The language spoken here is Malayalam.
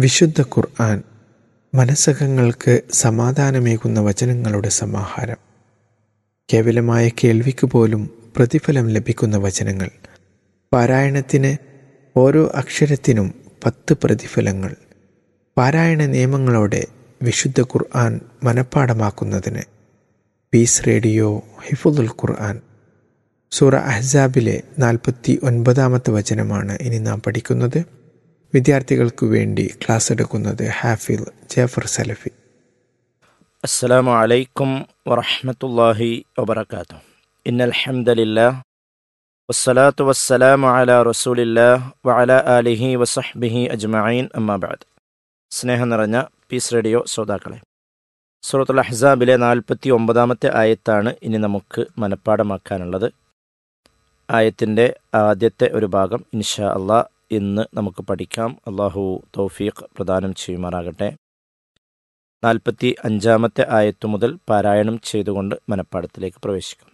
വിശുദ്ധ ഖുർആൻ മനസ്സകങ്ങൾക്ക് സമാധാനമേകുന്ന വചനങ്ങളുടെ സമാഹാരം കേവലമായ കേൾവിക്ക് പോലും പ്രതിഫലം ലഭിക്കുന്ന വചനങ്ങൾ പാരായണത്തിന് ഓരോ അക്ഷരത്തിനും പത്ത് പ്രതിഫലങ്ങൾ പാരായണ നിയമങ്ങളോടെ വിശുദ്ധ ഖുർആൻ മനഃപ്പാടമാക്കുന്നതിന് പീസ് റേഡിയോ ഹിഫുദുൽ ഖുർആൻ സൂറ അഹ്സാബിലെ നാൽപ്പത്തി ഒൻപതാമത്തെ വചനമാണ് ഇനി നാം പഠിക്കുന്നത് വിദ്യാർത്ഥികൾക്കു വേണ്ടി ക്ലാസ് എടുക്കുന്നത് ഹാഫിൽ ജാഫർ സലഫി السلام عليكم ورحمة الله وبركاته إن الحمد لله والصلاة والسلام على رسول الله وعلى آله وصحبه أجمعين أما بعد സ്നേഹം നിറഞ്ഞ പീസ് റേഡിയോ ശ്രോതാക്കളെ സൂറത്തുൽ അഹ്സാബിലെ നാൽപ്പത്തി ഒമ്പതാമത്തെ ആയത്താണ് ഇനി നമുക്ക് മനഃപ്പാടമാക്കാനുള്ളത് ആയത്തിൻ്റെ ആദ്യത്തെ ഒരു ഭാഗം ഇൻഷാ അള്ളാ ഇന്ന് നമുക്ക് പഠിക്കാം അള്ളാഹു തൗഫീഖ് പ്രദാനം ചെയ്യുമാറാകട്ടെ നാൽപ്പത്തി അഞ്ചാമത്തെ ആയത്തു മുതൽ പാരായണം ചെയ്തുകൊണ്ട് മനപ്പാടത്തിലേക്ക് പ്രവേശിക്കും